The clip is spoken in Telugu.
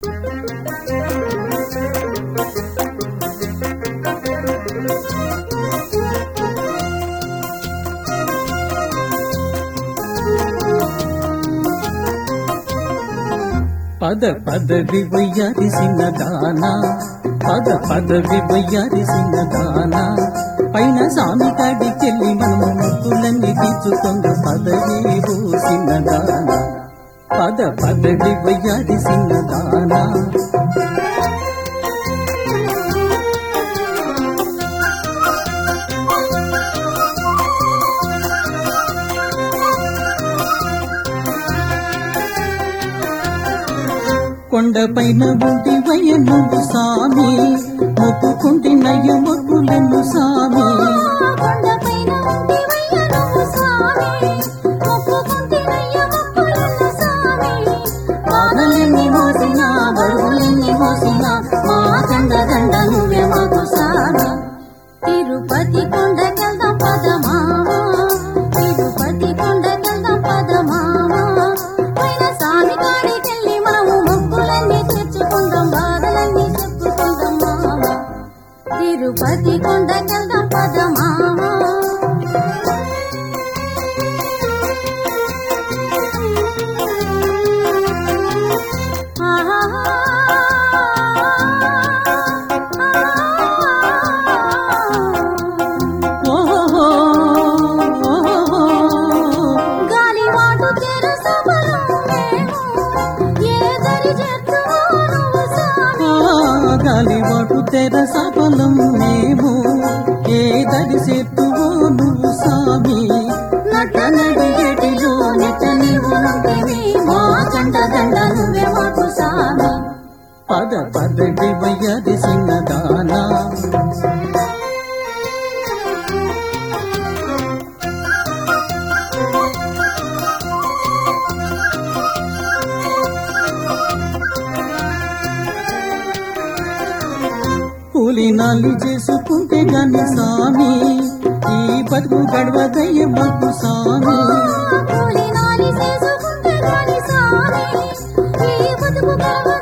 పద పదవి వయ్యారి సిన్నదానా పద పదవి వయ్యారి సిన్నదానా పైన సామి కాడికెళ్ళి మనము ముక్కులన్నీ తీర్చుకొంద పదవి సిన్నదానా పద పదవి వయ్యారి సిన్నదానా కొండపైన ఉండి వయ్యను సామి మొక్కుకుంటి నయ్య మొక్కులను సామి కొండపైన ఉండి వయ్యను స్వామి మొక్కుకుంటినయ్య మొక్కులను స్వామి పాదలెన్ని మోసిన బరువులెన్ని మోసిన మా కండ దండ నువ్వే మాకు సామి తిరుపతి కొండకెళ్దాం పదమామ తిరుపతి కొండకెళ్దాం పదమామ పైన స్వామి కాడికెళ్ళి మనము మొక్కులన్నీ తెచ్చుకుందాం బాధలన్నీ చెప్పుకుందాం మామ తిరుపతి కొండకెళ్దాం పదమామ ఓహో ఓహో గాలివాటు తెరసు బలమేమో, ఏదరి చేతువో నువ్వు స్వామి. గాలివాటు తెర సఫలం మేము ఏ దరి సేతువో నువ్వు సామి నటనడిగేటిలో నిత్య నీవు నుండివి, మా కంట దండ నువ్వే మాకు స్వామి. పద పదవి వయ్యది సిన్నదానా కూలి నాలి చేసుకుంటే గాని సామి ఈ బతుకు గడవదయ్య మాకు సామి కూలి నాలి చేసుకుంటే గాని స్వామి, ఈ బతుకు గడవదయ్య